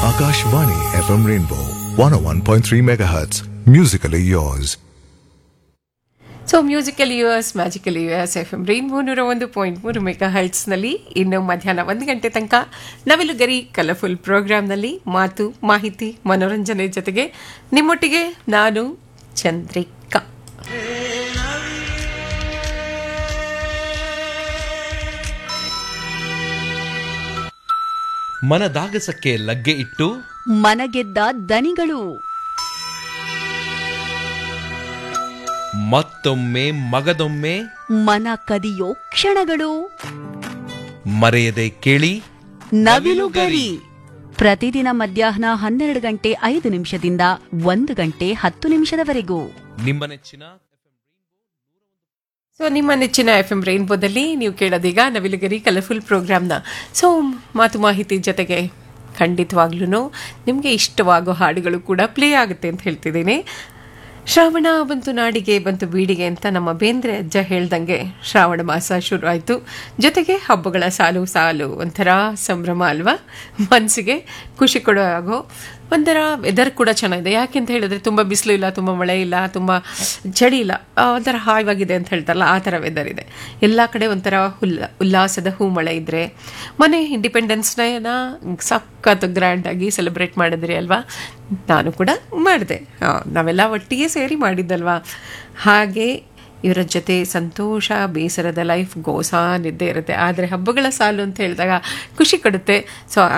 Akashvani FM Rainbow 101.3 MHz. Musically yours. So musical yours magical yours F M rainbow ನೂರ ಒಂದು point ಮೂರು mega ಹರ್ಟ್ಸ್ನಲ್ಲಿ ಇನ್ನು ಮಧ್ಯಾಹ್ನ ಒಂದು ಗಂಟೆ ತನಕ ನವಿಲುಗರಿ ಕಲರ್ಫುಲ್ ಪ್ರೋಗ್ರಾಂನಲ್ಲಿ ಮಾತು ಮಾಹಿತಿ ಮನೋರಂಜನೆ ಜೊತೆಗೆ ನಿಮ್ಮೊಟ್ಟಿಗೆ ನಾನು ಚಂದ್ರಿಕಾ ಮನದಾಗಸಕ್ಕೆ ಲಗ್ಗೆ ಇಟ್ಟು ಮನಗೆದ್ದ ದನಿಗಳು ಮತ್ತೊಮ್ಮೆ ಮಗದೊಮ್ಮೆ ಮನ ಕದಿಯೋ ಕ್ಷಣಗಳು ಮರೆಯದೆ ಕೇಳಿ ನವಿಲುಗರಿ ಪ್ರತಿದಿನ ಮಧ್ಯಾಹ್ನ ಹನ್ನೆರಡು ಗಂಟೆ ಐದು ನಿಮಿಷದಿಂದ ಒಂದು ಗಂಟೆ ಹತ್ತು ನಿಮಿಷದವರೆಗೂ ನಿಮ್ಮ ನೆಚ್ಚಿನ ಸೊ ನಿಮ್ಮ ನೆಚ್ಚಿನ ಎಫ್ ಎಂ ರೈನ್ಬೋದಲ್ಲಿ ನೀವು ಕೇಳೋದೀಗ ನವಿಲುಗರಿ ಕಲರ್ಫುಲ್ ಪ್ರೋಗ್ರಾಮ್ನ ಸೊ ಮಾತು ಮಾಹಿತಿ ಜೊತೆಗೆ ಖಂಡಿತವಾಗ್ಲೂ ನಿಮಗೆ ಇಷ್ಟವಾಗೋ ಹಾಡುಗಳು ಕೂಡ ಪ್ಲೇ ಆಗುತ್ತೆ ಅಂತ ಹೇಳ್ತಿದ್ದೀನಿ ಶ್ರಾವಣ ಬಂತು ನಾಡಿಗೆ ಬಂತು ಬೀಡಿಗೆ ಅಂತ ನಮ್ಮ ಬೇಂದ್ರೆ ಅಜ್ಜ ಹೇಳ್ದಂಗೆ ಶ್ರಾವಣ ಮಾಸ ಶುರು ಆಯಿತು ಜೊತೆಗೆ ಹಬ್ಬಗಳ ಸಾಲು ಸಾಲು ಒಂಥರ ಸಂಭ್ರಮ ಅಲ್ವಾ ಮನಸ್ಸಿಗೆ ಖುಷಿ ಕೊಡೋ ಆಗೋ ಒಂಥರ ವೆದರ್ ಕೂಡ ಚೆನ್ನಾಗಿದೆ ಯಾಕೆ ಅಂತ ಹೇಳಿದ್ರೆ ತುಂಬ ಬಿಸಿಲು ಇಲ್ಲ ತುಂಬ ಮಳೆ ಇಲ್ಲ ತುಂಬ ಚಳಿ ಇಲ್ಲ ಆ, ಒಂಥರ ಹಾಯವಾಗಿದೆ ಅಂತ ಹೇಳ್ತಾರಲ್ಲ ಆ ಥರ ವೆದರ್ ಇದೆ ಎಲ್ಲ ಕಡೆ ಒಂಥರ ಉಲ್ಲ ಉಲ್ಲಾಸದ ಹೂ ಮಳೆ ಇದ್ದರೆ ಮನೆ ಇಂಡಿಪೆಂಡೆನ್ಸ್ ಡೇನ ಸಖತ್ ಗ್ರ್ಯಾಂಡಾಗಿ ಸೆಲೆಬ್ರೇಟ್ ಮಾಡಿದ್ರಿ ಅಲ್ವಾ ನಾನು ಕೂಡ ಮಾಡಿದೆ ನಾವೆಲ್ಲ ಒಟ್ಟಿಗೆ ಸೇರಿ ಮಾಡಿದ್ದಲ್ವಾ ಹಾಗೆ ಇವರ ಜೊತೆ ಸಂತೋಷ ಬೇಸರದ ಲೈಫ್ ಗೋಸಾನಿದ್ದೇ ಇರುತ್ತೆ ಆದರೆ ಹಬ್ಬಗಳ ಸಾಲು ಅಂತ ಹೇಳಿದಾಗ ಖುಷಿ ಕೊಡುತ್ತೆ ಸೊ